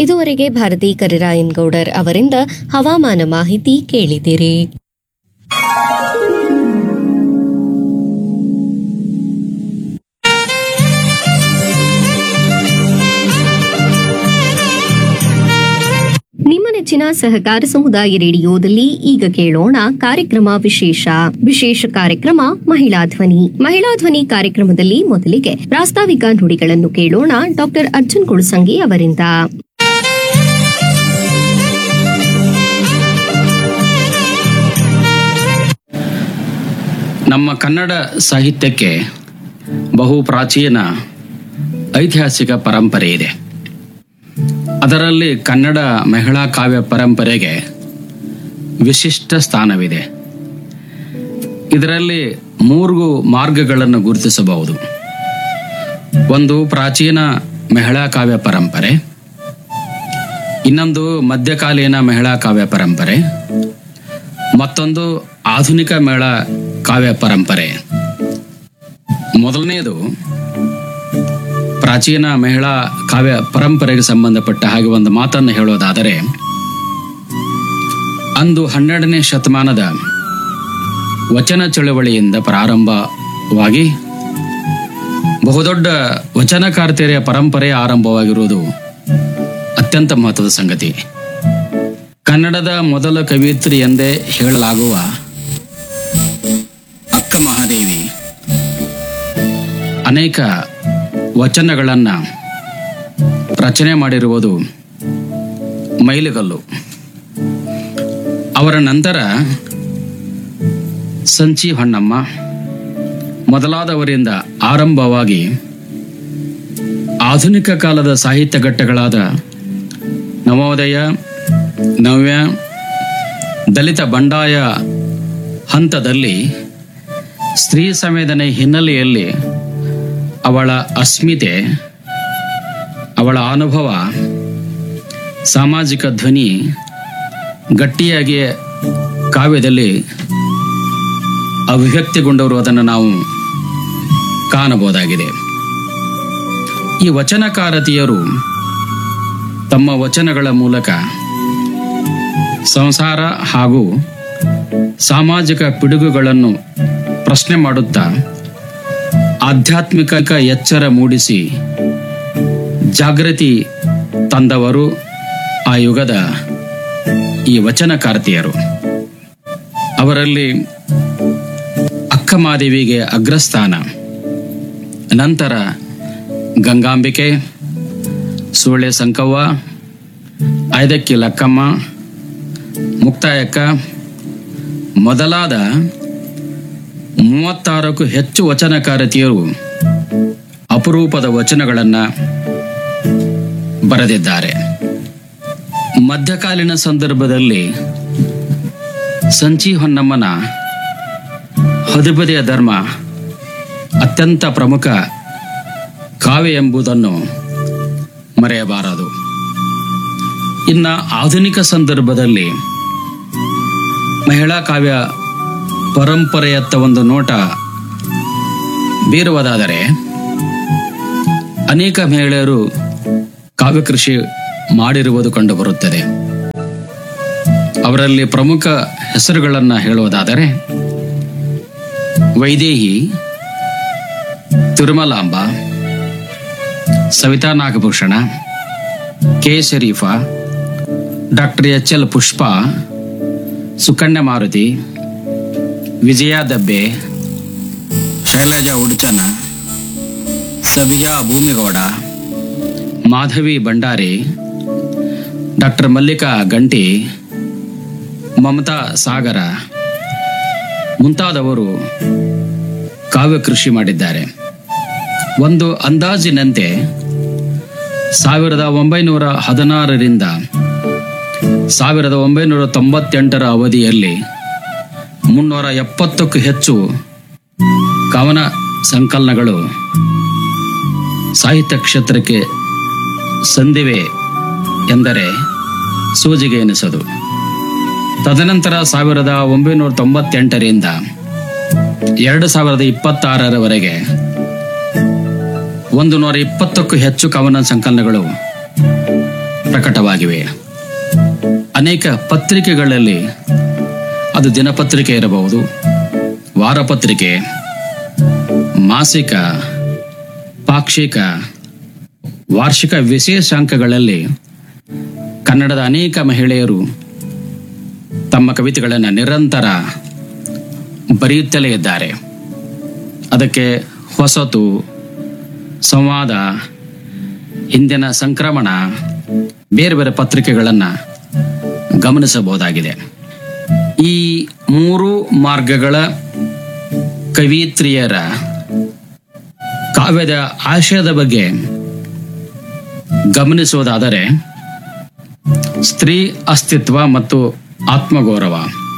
ಇದುವರೆಗೆ ಭಾರತಿ ಕರಿರಾಯನ್ ಗೌಡರ್ ಅವರಿಂದ ಹವಾಮಾನ ಮಾಹಿತಿ ಕೇಳಿದಿರಿ ನಿಮ್ಮ ನೆಚ್ಚಿನ ಸಹಕಾರ ಸಮುದಾಯ ರೇಡಿಯೋದಲ್ಲಿ ಈಗ ಕೇಳೋಣ ಕಾರ್ಯಕ್ರಮ ವಿಶೇಷ ವಿಶೇಷ ಕಾರ್ಯಕ್ರಮ ಮಹಿಳಾ ಧ್ವನಿ ಮಹಿಳಾ ಧ್ವನಿ ಕಾರ್ಯಕ್ರಮದಲ್ಲಿ ಮೊದಲಿಗೆ ಪ್ರಾಸ್ತಾವಿಕ ನುಡಿಗಳನ್ನು ಕೇಳೋಣ ಡಾಕ್ಟರ್ ಅರ್ಜುನ್ ಕುಳಸಂಗಿ ಅವರಿಂದ ನಮ್ಮ ಕನ್ನಡ ಸಾಹಿತ್ಯಕ್ಕೆ ಬಹು ಪ್ರಾಚೀನ ಐತಿಹಾಸಿಕ ಪರಂಪರೆ ಇದೆ ಅದರಲ್ಲಿ ಕನ್ನಡ ಮಹಿಳಾ ಕಾವ್ಯ ಪರಂಪರೆಗೆ ವಿಶಿಷ್ಟ ಸ್ಥಾನವಿದೆ ಇದರಲ್ಲಿ ಮೂರು ಮಾರ್ಗಗಳನ್ನು ಗುರುತಿಸಬಹುದು ಒಂದು ಪ್ರಾಚೀನ ಮಹಿಳಾ ಕಾವ್ಯ ಪರಂಪರೆ ಇನ್ನೊಂದು ಮಧ್ಯಕಾಲೀನ ಮಹಿಳಾ ಕಾವ್ಯ ಪರಂಪರೆ ಮತ್ತೊಂದು ಆಧುನಿಕ ಮೇಳ ಕಾವ್ಯ ಪರಂಪರೆ ಮೊದಲನೆಯದು ಪ್ರಾಚೀನ ಮಹಿಳಾ ಕಾವ್ಯ ಪರಂಪರೆಗೆ ಸಂಬಂಧಪಟ್ಟ ಹಾಗೆ ಒಂದು ಮಾತನ್ನು ಹೇಳೋದಾದರೆ ಅಂದು ಹನ್ನೆರಡನೇ ಶತಮಾನದ ವಚನ ಚಳವಳಿಯಿಂದ ಪ್ರಾರಂಭವಾಗಿ ಬಹುದೊಡ್ಡ ವಚನಕಾರ್ತಿಯರ ಪರಂಪರೆ ಆರಂಭವಾಗಿರುವುದು ಅತ್ಯಂತ ಮಹತ್ವದ ಸಂಗತಿ ಕನ್ನಡದ ಮೊದಲ ಕವಿಯತ್ರಿ ಎಂದೇ ಹೇಳಲಾಗುವ ಅಕ್ಕ ಮಹಾದೇವಿ ಅನೇಕ ವಚನಗಳನ್ನ ರಚನೆ ಮಾಡಿರುವುದು ಮೈಲಿಗಲ್ಲು ಅವರ ನಂತರ ಸಂಚಿ ಹೊನ್ನಮ್ಮ ಮೊದಲಾದವರಿಂದ ಆರಂಭವಾಗಿ ಆಧುನಿಕ ಕಾಲದ ಸಾಹಿತ್ಯ ಘಟ್ಟಗಳಾದ ನವೋದಯ ನವ್ಯ ದಲಿತ ಬಂಡಾಯ ಹಂತದಲ್ಲಿ ಸ್ತ್ರೀ ಸಂವೇದನೆ ಹಿನ್ನೆಲೆಯಲ್ಲಿ ಅವಳ ಅಸ್ಮಿತೆ ಅವಳ ಅನುಭವ ಸಾಮಾಜಿಕ ಧ್ವನಿ ಗಟ್ಟಿಯಾಗಿ ಕಾವ್ಯದಲ್ಲಿ ಅಭಿವ್ಯಕ್ತಿಗೊಂಡವರು ಅದನ್ನು ನಾವು ಕಾಣಬಹುದಾಗಿದೆ ಈ ವಚನಕಾರತಿಯರು ತಮ್ಮ ವಚನಗಳ ಮೂಲಕ ಸಂಸಾರ ಹಾಗೂ ಸಾಮಾಜಿಕ ಪಿಡುಗುಗಳನ್ನು ಪ್ರಶ್ನೆ ಮಾಡುತ್ತಾ ಆಧ್ಯಾತ್ಮಿಕ ಎಚ್ಚರ ಮೂಡಿಸಿ ಜಾಗೃತಿ ತಂದವರು ಆ ಯುಗದ ಈ ವಚನಕಾರ್ತಿಯರು ಅವರಲ್ಲಿ ಅಕ್ಕಮಾದೇವಿಗೆ ಅಗ್ರಸ್ಥಾನ ನಂತರ ಗಂಗಾಂಬಿಕೆ ಸೂಳೆ ಸಂಕವ್ವ ಐದಕ್ಕಿ ಲಕ್ಕಮ್ಮ ಮುಕ್ತಾಯಕ್ಕ ಮೊದಲಾದ ಮೂವತ್ತಾರಕ್ಕೂ ಹೆಚ್ಚು ವಚನಕಾರತಿಯರು ಅಪರೂಪದ ವಚನಗಳನ್ನು ಬರೆದಿದ್ದಾರೆ ಮಧ್ಯಕಾಲೀನ ಸಂದರ್ಭದಲ್ಲಿ ಸಂಚಿ ಹೊನ್ನಮ್ಮನ ಹದಿಬದೆಯ ಧರ್ಮ ಅತ್ಯಂತ ಪ್ರಮುಖ ಕಾವ್ಯ ಎಂಬುದನ್ನು ಮರೆಯಬಾರದು ಇನ್ನ ಆಧುನಿಕ ಸಂದರ್ಭದಲ್ಲಿ ಮಹಿಳಾ ಕಾವ್ಯ ಪರಂಪರೆಯತ್ತ ಒಂದು ನೋಟ ಬೀರುವುದಾದರೆ ಅನೇಕ ಮಹಿಳೆಯರು ಕಾವ್ಯ ಕೃಷಿ ಮಾಡಿರುವುದು ಕಂಡುಬರುತ್ತದೆ ಅವರಲ್ಲಿ ಪ್ರಮುಖ ಹೆಸರುಗಳನ್ನು ಹೇಳುವುದಾದರೆ Vaidehi Tirumalamba Savita Nagabhushana K Sharifa doctor H L Pushpa Sukanya Maruti Vijaya Dabbe Shailaja Uduchana Sabija Bhoomigowda Madhavi Bhandari doctor Mallika Ganti Mamata ಸಾಗರ ಮುಂತಾದವರು ಕಾವ್ಯ ಕೃಷಿ ಮಾಡಿದ್ದಾರೆ ಒಂದು ಅಂದಾಜಿನಂತೆ ಸಾವಿರದ ಒಂಬೈನೂರ ಹದಿನಾರರಿಂದ ಸಾವಿರದ ಒಂಬೈನೂರ ತೊಂಬತ್ತೆಂಟರ ಅವಧಿಯಲ್ಲಿ ಮುನ್ನೂರ ಎಪ್ಪತ್ತಕ್ಕೂ ಹೆಚ್ಚು ಕವನ ಸಂಕಲನಗಳು ಸಾಹಿತ್ಯ ಕ್ಷೇತ್ರಕ್ಕೆ ಸಂದಿವೆ ಎಂದರೆ ಸೂಜಿಗೆ ಎನಿಸದು ತದನಂತರ ಸಾವಿರದ ಒಂಬೈನೂರ ತೊಂಬತ್ತೆಂಟರಿಂದ ಎರಡು ಸಾವಿರದ ಇಪ್ಪತ್ತಾರರವರೆಗೆ ಒಂದು ನೂರ ಇಪ್ಪತ್ತಕ್ಕೂ ಹೆಚ್ಚು ಕವನ ಸಂಕಲನಗಳು ಪ್ರಕಟವಾಗಿವೆ ಅನೇಕ ಪತ್ರಿಕೆಗಳಲ್ಲಿ ಅದು ದಿನಪತ್ರಿಕೆ ಇರಬಹುದು ವಾರಪತ್ರಿಕೆ ಮಾಸಿಕ ಪಾಕ್ಷಿಕ ವಾರ್ಷಿಕ ವಿಶೇಷಾಂಕಗಳಲ್ಲಿ ಕನ್ನಡದ ಅನೇಕ ಮಹಿಳೆಯರು ತಮ್ಮ ಕವಿತೆಗಳನ್ನು ನಿರಂತರ ಬರೆಯುತ್ತಲೇ ಇದ್ದಾರೆ ಅದಕ್ಕೆ ಹೊಸತು ಸಂವಾದ ಇಂದಿನ ಸಂಕ್ರಮಣ ಬೇರೆ ಬೇರೆ ಪತ್ರಿಕೆಗಳನ್ನು ಗಮನಿಸಬಹುದಾಗಿದೆ ಈ ಮೂರು ಮಾರ್ಗಗಳ ಕವಿತ್ರಿಯರ ಕಾವ್ಯದ ಆಶಯದ ಬಗ್ಗೆ ಗಮನಿಸುವುದಾದರೆ ಸ್ತ್ರೀ ಅಸ್ತಿತ್ವ ಮತ್ತು ಆತ್ಮಗೌರವ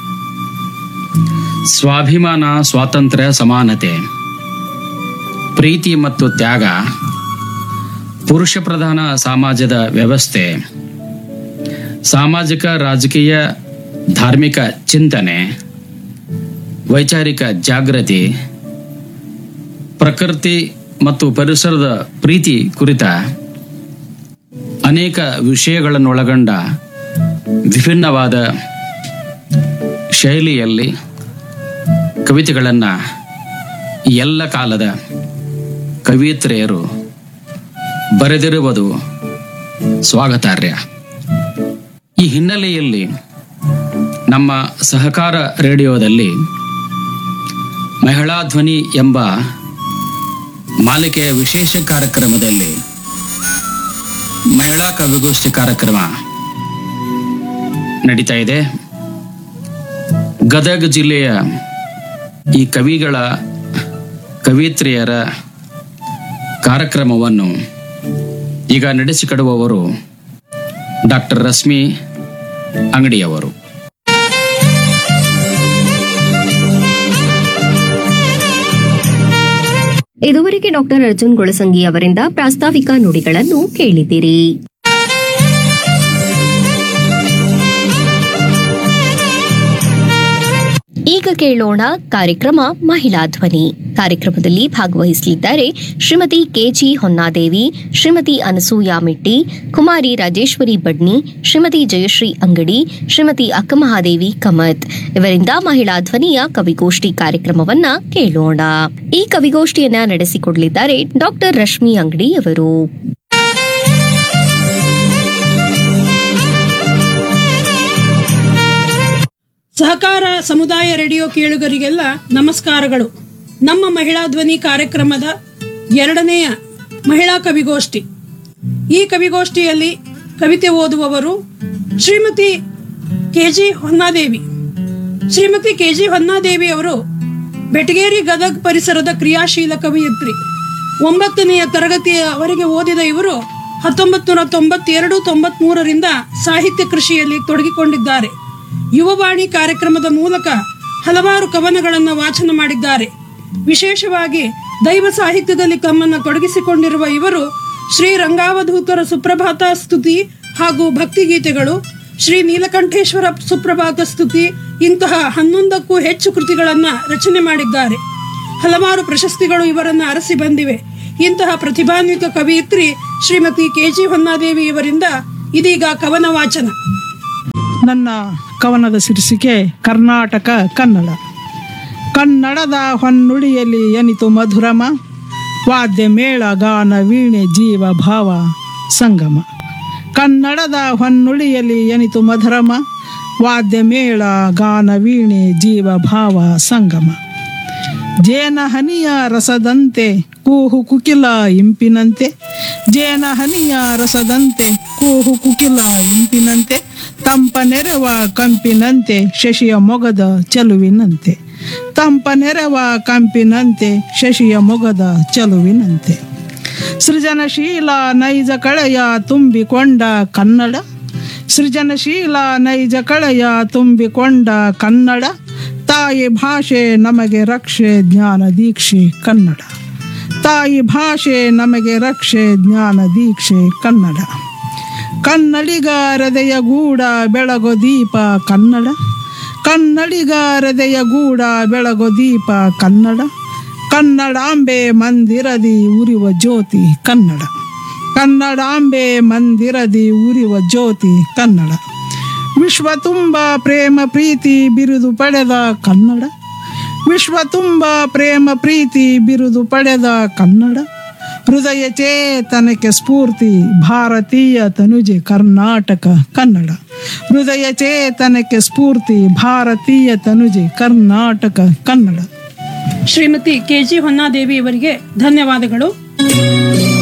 ಸ್ವಾಭಿಮಾನ ಸ್ವಾತಂತ್ರ್ಯ ಸಮಾನತೆ ಪ್ರೀತಿ ಮತ್ತು ತ್ಯಾಗ ಪುರುಷ ಪ್ರಧಾನ ಸಮಾಜದ ವ್ಯವಸ್ಥೆ ಸಾಮಾಜಿಕ ರಾಜಕೀಯ ಧಾರ್ಮಿಕ ಚಿಂತನೆ ವೈಚಾರಿಕ ಜಾಗೃತಿ ಪ್ರಕೃತಿ ಮತ್ತು ಪರಿಸರದ ಪ್ರೀತಿ ಕುರಿತ ಅನೇಕ ವಿಷಯಗಳನ್ನೊಳಗೊಂಡ ವಿಭಿನ್ನವಾದ ಶೈಲಿಯಲ್ಲಿ ಕವಿತೆಗಳನ್ನು ಎಲ್ಲ ಕಾಲದ ಕವಿಯತ್ರಿಯರು ಬರೆದಿರುವುದು ಸ್ವಾಗತಾರ್ಹ ಈ ಹಿನ್ನೆಲೆಯಲ್ಲಿ ನಮ್ಮ ಸಹಕಾರ ರೇಡಿಯೋದಲ್ಲಿ ಮಹಿಳಾ ಧ್ವನಿ ಎಂಬ ಮಾಲಿಕೆಯ ವಿಶೇಷ ಕಾರ್ಯಕ್ರಮದಲ್ಲಿ ಮಹಿಳಾ ಕವಿಗೋಷ್ಠಿ ಕಾರ್ಯಕ್ರಮ ನಡೀತಾ ಇದೆ ಗದಗ ಜಿಲ್ಲೆಯ ಈ ಕವಿಗಳ ಕವಿತ್ರಿಯರ ಕಾರ್ಯಕ್ರಮವನ್ನು ಈಗ ನಡೆಸಿಕೊಡುವವರು ಡಾಕ್ಟರ್ ರಶ್ಮಿ ಅಂಗಡಿಯವರು ಇದುವರೆಗೆ ಡಾಕ್ಟರ್ ಅರ್ಜುನ್ ಗೊಳಸಂಗಿ ಅವರಿಂದ ಪ್ರಾಸ್ತಾವಿಕ ನುಡಿಗಳನ್ನು ಕೇಳಿದಿರಿ ಈಗ ಕೇಳೋಣ ಕಾರ್ಯಕ್ರಮ ಮಹಿಳಾ ಧ್ವನಿ ಕಾರ್ಯಕ್ರಮದಲ್ಲಿ ಭಾಗವಹಿಸಲಿದ್ದಾರೆ ಶ್ರೀಮತಿ ಕೆಜಿ ಹೊನ್ನಾದೇವಿ ಶ್ರೀಮತಿ ಅನಸೂಯ ಮಿಟ್ಟಿ ಕುಮಾರಿ ರಾಜೇಶ್ವರಿ ಬಡ್ನಿ ಶ್ರೀಮತಿ ಜಯಶ್ರೀ ಅಂಗಡಿ ಶ್ರೀಮತಿ ಅಕ್ಕಮಹಾದೇವಿ ಕಮತ್ ಇವರಿಂದ ಮಹಿಳಾ ಧ್ವನಿಯ ಕವಿಗೋಷ್ಠಿ ಕಾರ್ಯಕ್ರಮವನ್ನ ಕೇಳೋಣ ಈ ಕವಿಗೋಷ್ಠಿಯನ್ನ ನಡೆಸಿಕೊಡಲಿದ್ದಾರೆ ಡಾಕ್ಟರ್ ರಶ್ಮಿ ಅಂಗಡಿ ಅವರು ಸಹಕಾರ ಸಮುದಾಯ ರೇಡಿಯೋ ಕೇಳುಗರಿಗೆಲ್ಲ ನಮಸ್ಕಾರಗಳು ನಮ್ಮ ಮಹಿಳಾ ಧ್ವನಿ ಕಾರ್ಯಕ್ರಮದ ಎರಡನೆಯ ಮಹಿಳಾ ಕವಿಗೋಷ್ಠಿ ಈ ಕವಿಗೋಷ್ಠಿಯಲ್ಲಿ ಕವಿತೆ ಓದುವವರು ಶ್ರೀಮತಿ ಕೆಜಿ ಹೊನ್ನಾದೇವಿ ಶ್ರೀಮತಿ ಕೆಜಿ ಹೊನ್ನಾದೇವಿ ಅವರು ಬೆಟಗೇರಿ ಗದಗ್ ಪರಿಸರದ ಕ್ರಿಯಾಶೀಲ ಕವಿಯತ್ರಿ ಒಂಬತ್ತನೆಯ ತರಗತಿಯವರೆಗೆ ಓದಿದ ಇವರು ಹತ್ತೊಂಬತ್ತು ನೂರ ತೊಂಬತ್ತೆರಡು ತೊಂಬತ್ಮೂರರಿಂದ ಸಾಹಿತ್ಯ ಕೃಷಿಯಲ್ಲಿ ತೊಡಗಿಕೊಂಡಿದ್ದಾರೆ ಯುವವಾಣಿ ಕಾರ್ಯಕ್ರಮದ ಮೂಲಕ ಹಲವಾರು ಕವನಗಳನ್ನು ವಾಚನ ಮಾಡಿದ್ದಾರೆ ವಿಶೇಷವಾಗಿ ದೈವ ಸಾಹಿತ್ಯದಲ್ಲಿ ತಮ್ಮನ್ನು ತೊಡಗಿಸಿಕೊಂಡಿರುವ ಇವರು ಶ್ರೀ ರಂಗಾವಧೂತರ ಸುಪ್ರಭಾತ ಸ್ತುತಿ ಹಾಗೂ ಭಕ್ತಿಗೀತೆಗಳು ಶ್ರೀ ನೀಲಕಂಠೇಶ್ವರ ಸುಪ್ರಭಾತ ಸ್ತುತಿ ಇಂತಹ ಹನ್ನೊಂದಕ್ಕೂ ಹೆಚ್ಚು ಕೃತಿಗಳನ್ನ ರಚನೆ ಮಾಡಿದ್ದಾರೆ ಹಲವಾರು ಪ್ರಶಸ್ತಿಗಳು ಇವರನ್ನು ಅರಸಿ ಬಂದಿವೆ ಇಂತಹ ಪ್ರತಿಭಾನ್ವಿತ ಕವಿಯಿತ್ರಿ ಶ್ರೀಮತಿ ಕೆಜಿ ಹೊನ್ನಾದೇವಿ ಇವರಿಂದ ಇದೀಗ ಕವನ ವಾಚನ ನನ್ನ ಕವನದ ಶೀರ್ಷಿಕೆ ಕರ್ನಾಟಕ ಕನ್ನಡ ಕನ್ನಡದ ಹೊನ್ನುಡಿಯಲ್ಲಿ ಎನಿತು ಮಧುರಮ ವಾದ್ಯ ಮೇಳ ಗಾನ ವೀಣೆ ಜೀವ ಭಾವ ಸಂಗಮ ಕನ್ನಡದ ಹೊನ್ನುಡಿಯಲ್ಲಿ ಎನಿತು ಮಧುರಮ ವಾದ್ಯ ಮೇಳ ಗಾನ ವೀಣೆ ಜೀವ ಭಾವ ಸಂಗಮ ಜೇನ ಹನಿಯ ರಸದಂತೆ ಕೂಹು ಕುಕಿಲ ಇಂಪಿನಂತೆ ಜೇನ ಹನಿಯ ರಸದಂತೆ ಕೂಹು ಕುಕಿಲ ಇಂಪಿನಂತೆ ತಂಪ ನೆರವ ಕಂಪಿನಂತೆ ಶಶಿಯ ಮೊಗದ ಚೆಲುವಿನಂತೆ ತಂಪ ನೆರವ ಕಂಪಿನಂತೆ ಶಶಿಯ ಮೊಗದ ಚೆಲುವಿನಂತೆ ಸೃಜನಶೀಲ ನೈಜ ಕಳೆಯ ತುಂಬಿಕೊಂಡ ಕನ್ನಡ ಸೃಜನಶೀಲ ನೈಜ ಕಳೆಯ ತುಂಬಿಕೊಂಡ ಕನ್ನಡ ತಾಯಿ ಭಾಷೆ ನಮಗೆ ರಕ್ಷೆ ಜ್ಞಾನ ದೀಕ್ಷೆ ಕನ್ನಡ ತಾಯಿ ಭಾಷೆ ನಮಗೆ ರಕ್ಷೆ ಜ್ಞಾನ ದೀಕ್ಷೆ ಕನ್ನಡ ಕನ್ನಡಿಗ ಹೃದಯ ಗೂಡ ಬೆಳಗೋ ದೀಪ ಕನ್ನಡ ಕನ್ನಡಿಗ ಹೃದಯ ಗೂಡ ಬೆಳಗೋ ದೀಪ ಕನ್ನಡ ಕನ್ನಡಾಂಬೆ ಮಂದಿರದಿ ಉರಿವ ಜ್ಯೋತಿ ಕನ್ನಡ ಕನ್ನಡಾಂಬೆ ಮಂದಿರದಿ ಉರಿವ ಜ್ಯೋತಿ ಕನ್ನಡ ವಿಶ್ವ ತುಂಬ ಪ್ರೇಮ ಪ್ರೀತಿ ಬಿರುದು ಪಡೆದ ಕನ್ನಡ ವಿಶ್ವ ತುಂಬ ಪ್ರೇಮ ಪ್ರೀತಿ ಬಿರುದು ಪಡೆದ ಕನ್ನಡ ಹೃದಯ ಚೇತನಕ್ಕೆ ಸ್ಫೂರ್ತಿ ಭಾರತೀಯ ತನುಜೆ ಕರ್ನಾಟಕ ಕನ್ನಡ ಹೃದಯ ಚೇತನಕ್ಕೆ ಸ್ಫೂರ್ತಿ ಭಾರತೀಯ ತನುಜೆ ಕರ್ನಾಟಕ ಕನ್ನಡ ಶ್ರೀಮತಿ ಕೆ ಜಿ ಹೊನ್ನಾದೇವಿ ಅವರಿಗೆ ಧನ್ಯವಾದಗಳು